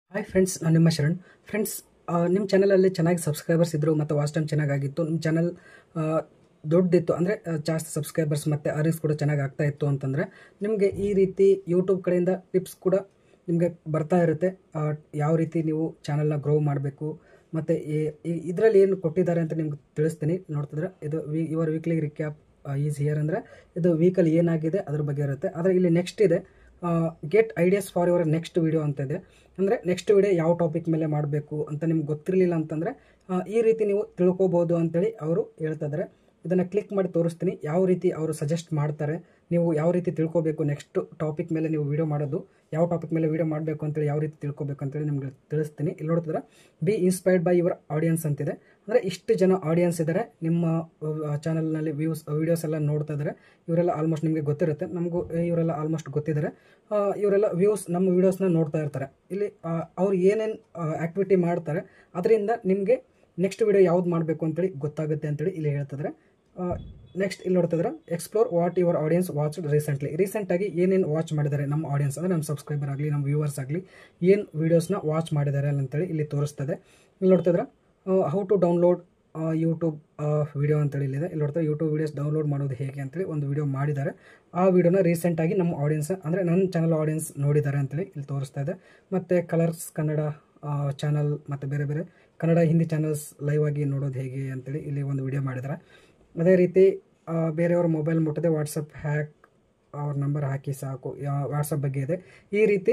hi friends ನಾನು ನಿಮ್ಮ Sharan friends ನಿಮ್ಮ ಚಾನಲಲ್ಲಿ ಚೆನ್ನಾಗಿ ಸಬ್ಸ್ಕ್ರೈಬರ್ಸ್ ಇದ್ದರು ಮತ್ತು ವಾಚ್ ಟೈಮ್ ಚೆನ್ನಾಗಾಗಿತ್ತು ನಿಮ್ಮ ಚಾನಲ್ ದೊಡ್ಡದಿತ್ತು ಅಂದರೆ ಜಾಸ್ತಿ ಸಬ್ಸ್ಕ್ರೈಬರ್ಸ್ ಮತ್ತು ಅರ್ನಿಂಗ್ಸ್ ಕೂಡ ಚೆನ್ನಾಗಿ ಆಗ್ತಾ ಇತ್ತು ಅಂತಂದರೆ ನಿಮಗೆ ಈ ರೀತಿ ಯೂಟ್ಯೂಬ್ ಕಡೆಯಿಂದ ಟಿಪ್ಸ್ ಕೂಡ ನಿಮಗೆ ಬರ್ತಾ ಇರುತ್ತೆ ಆ, ಯಾವ ರೀತಿ ನೀವು ಚಾನಲ್ನ ಗ್ರೋ ಮಾಡಬೇಕು ಮತ್ತು ಇದರಲ್ಲಿ ಏನು ಕೊಟ್ಟಿದ್ದಾರೆ ಅಂತ ನಿಮ್ಗೆ ತಿಳಿಸ್ತೀನಿ ನೋಡ್ತಿದ್ರೆ ಇದು ವಿ your weekly recap is here ಅಂದರೆ ಇದು ವೀಕಲ್ಲಿ ಏನಾಗಿದೆ ಅದ್ರ ಬಗ್ಗೆ ಇರುತ್ತೆ ಆದರೆ ಇಲ್ಲಿ ನೆಕ್ಸ್ಟ್ ಇದೆ get ideas for your next video ಅಂತ ಇದೆ ಅಂದರೆ ನೆಕ್ಸ್ಟ್ ವಿಡಿಯೋ ಯಾವ ಟಾಪಿಕ್ ಮೇಲೆ ಮಾಡಬೇಕು ಅಂತ ನಿಮ್ಗೆ ಗೊತ್ತಿರಲಿಲ್ಲ ಅಂತಂದರೆ ಆ, ಈ ರೀತಿ ನೀವು ತಿಳ್ಕೊಬೋದು ಅಂತೇಳಿ ಅವರು ಹೇಳ್ತಾ ಇದ್ದಾರೆ ಇದನ್ನು ಕ್ಲಿಕ್ ಮಾಡಿ ತೋರಿಸ್ತೀನಿ ಯಾವ ರೀತಿ ಅವರು ಸಜೆಸ್ಟ್ ಮಾಡ್ತಾರೆ ನೀವು ಯಾವ ರೀತಿ ತಿಳ್ಕೊಬೇಕು ನೆಕ್ಸ್ಟ್ ಟಾಪಿಕ್ ಮೇಲೆ ನೀವು ವಿಡಿಯೋ ಮಾಡೋದು ಯಾವ ಟಾಪಿಕ್ ಮೇಲೆ ವಿಡಿಯೋ ಮಾಡಬೇಕು ಅಂತೇಳಿ ಯಾವ ರೀತಿ ತಿಳ್ಕೊಬೇಕು ಅಂತೇಳಿ ನಿಮ್ಗೆ ತಿಳಿಸ್ತೀನಿ ಇಲ್ಲಿ ನೋಡ್ತಿದ್ರೆ be inspired by your audience ಅಂತಿದೆ ಅಂದರೆ ಇಷ್ಟು ಜನ ಆಡಿಯನ್ಸ್ ಇದ್ದಾರೆ ನಿಮ್ಮ ಚಾನಲ್ನಲ್ಲಿ ವ್ಯೂಸ್ ವೀಡಿಯೋಸ್ ಎಲ್ಲ ನೋಡ್ತಾ ಇದ್ದಾರೆ ಇವರೆಲ್ಲ ಆಲ್ಮೋಸ್ಟ್ ನಿಮಗೆ ಗೊತ್ತಿರುತ್ತೆ ನಮಗೂ ಇವರೆಲ್ಲ ಆಲ್ಮೋಸ್ಟ್ ಗೊತ್ತಿದ್ದಾರೆ ಆ, ಇವರೆಲ್ಲ ವ್ಯೂಸ್ ನಮ್ಮ ವೀಡಿಯೋಸ್ನ ನೋಡ್ತಾ ಇರ್ತಾರೆ ಇಲ್ಲಿ ಆ, ಅವ್ರು ಏನೇನು ಆ್ಯಕ್ಟಿವಿಟಿ ಮಾಡ್ತಾರೆ ಅದರಿಂದ ನಿಮಗೆ ನೆಕ್ಸ್ಟ್ ವಿಡಿಯೋ ಯಾವ್ದು ಮಾಡಬೇಕು ಅಂತೇಳಿ ಗೊತ್ತಾಗುತ್ತೆ ಅಂತೇಳಿ ಇಲ್ಲಿ ಹೇಳ್ತಿದ್ರೆ ನೆಕ್ಸ್ಟ್ ಇಲ್ಲಿ ನೋಡ್ತಿದ್ರೆ explore what your audience watch recently ರೀಸೆಂಟಾಗಿ ಏನೇನು ವಾಚ್ ಮಾಡಿದ್ದಾರೆ ನಮ್ಮ ಆಡಿಯನ್ಸ್ ಅಂದರೆ ನಮ್ಮ ಸಬ್ಸ್ಕ್ರೈಬರ್ ಆಗಲಿ ನಮ್ಮ ವ್ಯೂವರ್ಸ್ ಆಗಲಿ ಏನು ವೀಡಿಯೋಸ್ನ ವಾಚ್ ಮಾಡಿದ್ದಾರೆ ಅಂತೇಳಿ ಇಲ್ಲಿ ತೋರಿಸ್ತದೆ ಇಲ್ಲಿ ನೋಡ್ತಿದ್ರೆ how to download YouTube video ಅಂತೇಳಿ ಇಲ್ಲಿದೆ ಇಲ್ಲಿ ನೋಡ್ತಾರೆ ಯೂಟ್ಯೂಬ್ ವೀಡಿಯೋಸ್ ಡೌನ್ಲೋಡ್ ಮಾಡೋದು ಹೇಗೆ ಅಂತೇಳಿ ಒಂದು ವಿಡಿಯೋ ಮಾಡಿದ್ದಾರೆ ಆ ವಿಡಿಯೋನ ರೀಸೆಂಟಾಗಿ ನಮ್ಮ ಆಡಿಯನ್ಸ್ ಅಂದರೆ ನನ್ನ ಚಾನಲ್ ಆಡಿಯನ್ಸ್ ನೋಡಿದ್ದಾರೆ ಅಂತೇಳಿ ಇಲ್ಲಿ ತೋರಿಸ್ತಾ ಇದೆ ಮತ್ತು ಕಲರ್ಸ್ ಕನ್ನಡ ಚಾನಲ್ ಮತ್ತು ಬೇರೆ ಬೇರೆ ಕನ್ನಡ ಹಿಂದಿ ಚಾನಲ್ಸ್ ಲೈವ್ ಆಗಿ ನೋಡೋದು ಹೇಗೆ ಅಂತೇಳಿ ಇಲ್ಲಿ ಒಂದು ವಿಡಿಯೋ ಮಾಡಿದ್ದಾರೆ ಅದೇ ರೀತಿ ಆ, ಬೇರೆಯವ್ರ ಮೊಬೈಲ್ ಮುಟ್ಟದೆ ವಾಟ್ಸಪ್ ಹ್ಯಾಕ್ ಅವ್ರ ನಂಬರ್ ಹಾಕಿ ಸಾಕು ವಾಟ್ಸಪ್ ಬಗ್ಗೆ ಇದೆ ಈ ರೀತಿ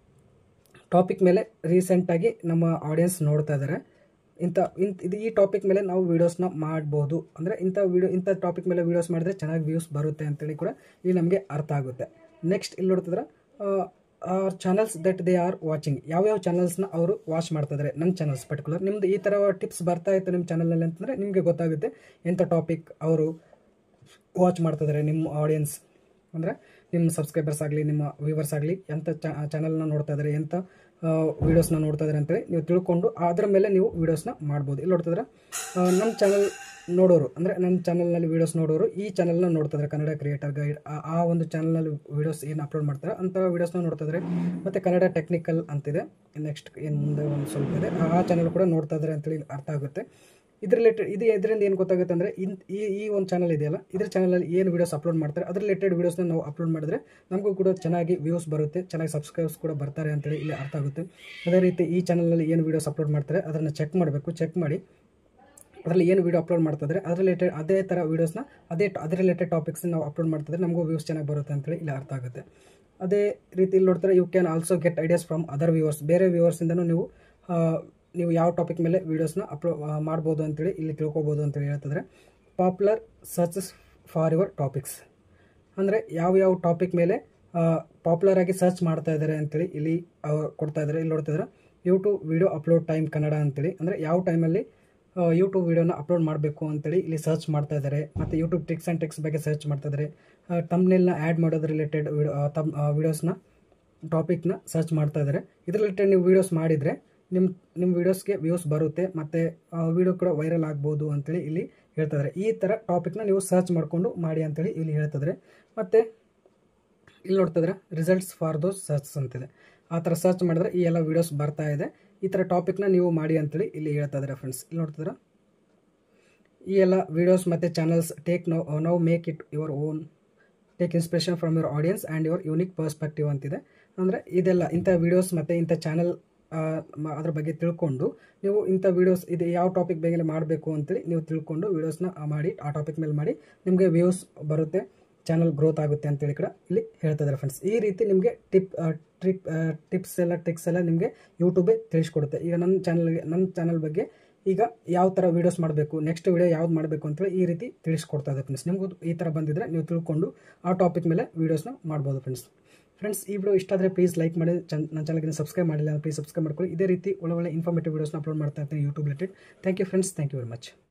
ಟಾಪಿಕ್ ಮೇಲೆ ರೀಸೆಂಟಾಗಿ ನಮ್ಮ ಆಡಿಯನ್ಸ್ ನೋಡ್ತಾ ಇದ್ದಾರೆ ಇಂಥ ಇಂಥ ಇದು ಈ ಟಾಪಿಕ್ ಮೇಲೆ ನಾವು ವೀಡಿಯೋಸ್ನ ಮಾಡ್ಬೋದು ಅಂದರೆ ಇಂಥ ವಿಡಿಯೋ ಇಂಥ ಟಾಪಿಕ್ ಮೇಲೆ ವೀಡಿಯೋಸ್ ಮಾಡಿದ್ರೆ ಚೆನ್ನಾಗಿ ವ್ಯೂಸ್ ಬರುತ್ತೆ ಅಂತೇಳಿ ಕೂಡ ಇಲ್ಲಿ ನಮಗೆ ಅರ್ಥ ಆಗುತ್ತೆ ನೆಕ್ಸ್ಟ್ ಇಲ್ಲಿ ನೋಡ್ತಿದ್ರೆ are channels that they are watching ಯಾವ್ಯಾವ ಚಾನಲ್ಸ್ನ ಅವರು ವಾಚ್ ಮಾಡ್ತಾ ಇದ್ದಾರೆ ನನ್ನ ಚಾನಲ್ಸ್ ಪರ್ಟಿಕ್ಯುಲರ್ ನಿಮ್ದು ಈ ಥರ ಟಿಪ್ಸ್ ಬರ್ತಾ ಇತ್ತು ನಿಮ್ಮ ಚಾನಲ್ನಲ್ಲಿ ಅಂತಂದರೆ ನಿಮಗೆ ಗೊತ್ತಾಗುತ್ತೆ ಎಂಥ ಟಾಪಿಕ್ ಅವರು ವಾಚ್ ಮಾಡ್ತಿದ್ದಾರೆ ನಿಮ್ಮ ಆಡಿಯನ್ಸ್ ಅಂದರೆ ನಿಮ್ಮ ಸಬ್ಸ್ಕ್ರೈಬರ್ಸ್ ಆಗಲಿ ನಿಮ್ಮ ವ್ಯೂವರ್ಸ್ ಆಗಲಿ ಎಂಥ ಚಾನಲ್ನ ನೋಡ್ತಾ ಇದ್ದಾರೆ ಎಂಥ ವೀಡಿಯೋಸ್ನ ನೋಡ್ತಾ ಇದ್ದಾರೆ ಅಂತೇಳಿ ನೀವು ತಿಳ್ಕೊಂಡು ಅದರ ಮೇಲೆ ನೀವು ವೀಡಿಯೋಸ್ನ ಮಾಡ್ಬೋದು ಇಲ್ಲಿ ನೋಡ್ತಿದ್ರೆ ನಮ್ಮ ಚಾನಲ್ ನೋಡೋರು ಅಂದರೆ ನನ್ನ ಚಾನಲ್ನಲ್ಲಿ ವೀಡಿಯೋಸ್ ನೋಡೋರು ಈ ಚಾನಲ್ನ ನೋಡ್ತಾ ಇದ್ದಾರೆ ಕನ್ನಡ ಕ್ರಿಯೇಟರ್ ಗೈಡ್ ಆ ಒಂದು ಚಾನಲ್ನಲ್ಲಿ ವೀಡಿಯೋಸ್ ಏನು ಅಪ್ಲೋಡ್ ಮಾಡ್ತಾರೆ ಅಂಥ ವೀಡಿಯೋಸ್ನ ನೋಡ್ತಾ ಇದ್ದಾರೆ ಮತ್ತು ಕನ್ನಡ ಟೆಕ್ನಿಕಲ್ ಅಂತಿದೆ ನೆಕ್ಸ್ಟ್ ಏನು ಮುಂದೆ ಒಂದು ಸ್ವಲ್ಪ ಇದೆ ಆ ಚಾನಲ್ ಕೂಡ ನೋಡ್ತಾ ಇದ್ದಾರೆ ಅಂತೇಳಿ ಅರ್ಥ ಆಗುತ್ತೆ ಇದ್ರ ರಿಲೇಟೆಡ್ ಇದು ಇದರಿಂದ ಏನು ಗೊತ್ತಾಗುತ್ತೆ ಅಂದರೆ ಇನ್ ಈ ಈ ಒಂದು ಚಾನಲ್ ಇದೆಯಲ್ಲ ಇದ್ರ ಚಾನಲಲ್ಲಿ ಏನು ವೀಡಿಯೋಸ್ ಅಪ್ಲೋಡ್ ಮಾಡ್ತಾರೆ ಅದ್ರ ರಿಲೇಟೆಡ್ ವೀಡಿಯೋಸ್ನ ನಾವು ಅಪ್ಲೋಡ್ ಮಾಡಿದ್ರೆ ನಮಗೂ ಕೂಡ ಚೆನ್ನಾಗಿ ವ್ಯೂಸ್ ಬರುತ್ತೆ ಚೆನ್ನಾಗಿ ಸಬ್ಸ್ಕ್ರೈಬ್ಸ್ ಕೂಡ ಬರ್ತಾರೆ ಅಂತೇಳಿ ಇಲ್ಲಿ ಅರ್ಥ ಆಗುತ್ತೆ ಅದೇ ರೀತಿ ಈ ಚಾನಲಲ್ಲಿ ಏನು ವೀಡಿಯೋಸ್ ಅಪ್ಲೋಡ್ ಮಾಡ್ತಾರೆ ಅದನ್ನು ಚೆಕ್ ಮಾಡಬೇಕು ಚೆಕ್ ಮಾಡಿ ಅದರಲ್ಲಿ ಏನು ವೀಡಿಯೋ ಅಪ್ಲೋಡ್ ಮಾಡ್ತಿದ್ರೆ ಅದ್ರ ರಿಲೇಟೆಡ್ ಅದೇ ಥರ ವೀಡಿಯೋಸ್ನ ಅದೇ ಅದ್ರ ರಿಲೇಟೆಡ್ ಟಾಪಿಕ್ಸ್ನ ನಾವು ಅಪ್ಲೋಡ್ ಮಾಡ್ತಿದ್ರೆ ನಮಗೂ ವ್ಯೂಸ್ ಚೆನ್ನಾಗಿ ಬರುತ್ತೆ ಅಂತೇಳಿ ಇಲ್ಲಿ ಅರ್ಥ ಆಗುತ್ತೆ ಅದೇ ರೀತಿ ಇಲ್ಲಿ ನೋಡ್ತಾರೆ you can also get ideas from other viewers ಬೇರೆ ವ್ಯೂವರ್ಸಿಂದನೂ ನೀವು ಆ, ನೀವು ಯಾವ ಟಾಪಿಕ್ ಮೇಲೆ ವೀಡಿಯೋಸ್ನ ಅಪ್ಲೋ ಮಾಡ್ಬೋದು ಅಂತೇಳಿ ಇಲ್ಲಿ ತಿಳ್ಕೊಬೋದು ಅಂತೇಳಿ ಹೇಳ್ತಿದ್ರೆ popular searches for your topics ಅಂದರೆ ಯಾವ ಯಾವ ಟಾಪಿಕ್ ಮೇಲೆ ಪಾಪ್ಯುಲರ್ ಆಗಿ ಸರ್ಚ್ ಮಾಡ್ತಾ ಇದ್ದಾರೆ ಅಂತೇಳಿ ಇಲ್ಲಿ ಅವ್ರು ಕೊಡ್ತಾ ಇದ್ದಾರೆ ಇಲ್ಲಿ ನೋಡ್ತಿದ್ರೆ YouTube video upload time Kannada ಅಂತೇಳಿ ಅಂದರೆ ಯಾವ ಟೈಮಲ್ಲಿ ಯೂಟ್ಯೂಬ್ ವಿಡಿಯೋನ ಅಪ್ಲೋಡ್ ಮಾಡಬೇಕು ಅಂತೇಳಿ ಇಲ್ಲಿ ಸರ್ಚ್ ಮಾಡ್ತಾ ಇದ್ದಾರೆ ಮತ್ತು ಯೂಟ್ಯೂಬ್ ಟ್ರಿಕ್ಸ್ ಆ್ಯಂಡ್ ಟ್ರಿಕ್ಸ್ ಬಗ್ಗೆ ಸರ್ಚ್ ಮಾಡ್ತಾ ಇದ್ದಾರೆ ತಮ್ನೆಲ್ನ ಆ್ಯಡ್ ಮಾಡೋದು ರಿಲೇಟೆಡ್ ವಿಡಿಯೋ ತಮ್ ವಿಡಿಯೋಸ್ನ ಟಾಪಿಕ್ನ ಸರ್ಚ್ ಮಾಡ್ತಾ ಇದ್ದಾರೆ ಇದ್ರ ರಿಲೇಟೆಡ್ ನೀವು ವೀಡಿಯೋಸ್ ಮಾಡಿದರೆ ನಿಮ್ಮ ನಿಮ್ಮ ವೀಡಿಯೋಸ್ಗೆ ವ್ಯೂಸ್ ಬರುತ್ತೆ ಮತ್ತು ವಿಡಿಯೋ ಕೂಡ ವೈರಲ್ ಆಗ್ಬೋದು ಅಂತೇಳಿ ಇಲ್ಲಿ ಹೇಳ್ತಾ ಇದ್ದಾರೆ ಈ ಥರ ಟಾಪಿಕ್ನ ನೀವು ಸರ್ಚ್ ಮಾಡಿಕೊಂಡು ಮಾಡಿ ಅಂತೇಳಿ ಇಲ್ಲಿ ಹೇಳ್ತಿದ್ರೆ ಮತ್ತು ಇಲ್ಲಿ ನೋಡ್ತಿದ್ರೆ ರಿಸಲ್ಟ್ಸ್ ಫಾರ್ ದೋಸ್ ಸರ್ಚ್ ಅಂತಿದೆ ಆ ಥರ ಸರ್ಚ್ ಮಾಡಿದ್ರೆ ಈ ಎಲ್ಲ ವೀಡಿಯೋಸ್ ಬರ್ತಾ ಇದೆ ಈ ಥರ ಟಾಪಿಕ್ನ ನೀವು ಮಾಡಿ ಅಂತೇಳಿ ಇಲ್ಲಿ ಹೇಳ್ತಾ ಇದ್ದಾರೆ ಫ್ರೆಂಡ್ಸ್ ಇಲ್ಲಿ ನೋಡ್ತಿದ್ರೆ ಈ ಎಲ್ಲ ವೀಡಿಯೋಸ್ ಮತ್ತು channels take no now make it your own take inspiration from your audience and your unique perspective ಅಂತಿದೆ ಅಂದರೆ ಇದೆಲ್ಲ ಇಂಥ ವೀಡಿಯೋಸ್ ಮತ್ತು ಇಂಥ ಚಾನಲ್ ಅದ್ರ ಬಗ್ಗೆ ತಿಳ್ಕೊಂಡು ನೀವು ಇಂಥ ವೀಡಿಯೋಸ್ ಇದು ಯಾವ ಟಾಪಿಕ್ ಬಗ್ಗೆ ಮಾಡಬೇಕು ಅಂತೇಳಿ ನೀವು ತಿಳ್ಕೊಂಡು ವೀಡಿಯೋಸ್ನ ಮಾಡಿ ಆ ಟಾಪಿಕ್ ಮೇಲೆ ಮಾಡಿ ನಿಮಗೆ ವ್ಯೂಸ್ ಬರುತ್ತೆ ಚಾನಲ್ ಗ್ರೋತ್ ಆಗುತ್ತೆ ಅಂತೇಳಿ ಕೂಡ ಇಲ್ಲಿ ಹೇಳ್ತಾ ಇದ್ದಾರೆ ಫ್ರೆಂಡ್ಸ್ ಈ ರೀತಿ ನಿಮಗೆ ಟಿಪ್ ಟ್ರಿಪ್ ಟಿಪ್ಸ್ ಎಲ್ಲ ಟ್ರಿಕ್ಸ್ ಎಲ್ಲ ನಿಮಗೆ ಯೂಟ್ಯೂಬೇ ತಿಳಿಸ್ಕೊಡುತ್ತೆ ಈಗ ನನ್ನ ಚಾನಲ್ಗೆ ನನ್ನ ಚಾನಲ್ ಬಗ್ಗೆ ಈಗ ಯಾವ ಥರ ವೀಡಿಯೋಸ್ ಮಾಡಬೇಕು ನೆಕ್ಸ್ಟ್ ವೀಡಿಯೋ ಯಾವ್ದು ಮಾಡಬೇಕು ಅಂತೇಳಿ ಈ ರೀತಿ ತಿಳಿಸ್ಕೊಡ್ತಾ ಇದೆ ಫ್ರೆಂಡ್ಸ್ ನಿಮಗೂ ಈ ಥರ ಬಂದಿದ್ರೆ ನೀವು ತಿಳ್ಕೊಂಡು ಆ ಟಾಪಿಕ್ ಮೇಲೆ ವೀಡಿಯೋಸ್ನ ಮಾಡ್ಬೋದು ಫ್ರೆಂಡ್ಸ್ ಫ್ರೆಂಡ್ಸ್ ಈ ವಿಡಿಯೋ ಇಷ್ಟ ಆದರೆ ಪ್ಲೀಸ್ ಲೈಕ್ ಮಾಡಿ ಚನ್ ನನ್ನ ಚಾನಲ್ಗೆ ಸಬ್ಸ್ಕ್ರೈಬ್ ಮಾಡಿಲ್ಲ ಅಂದರೆ ಪ್ಲೀಸ್ ಸಬ್ಸ್ಕ್ರೈಬ್ ಮಾಡ್ಕೊಳ್ಳಿ ಇದೇ ರೀತಿ ಒಳ್ಳೆ ಒಳ್ಳೆ ಇನ್ಫಾರ್ಮೇಟಿವ್ ವೀಡಿಯೋಸ್ನ ಅಪ್ಲೋಡ್ ಮಾಡ್ತಾ ಇರ್ತೀನಿ YouTube related thank you friends thank you very much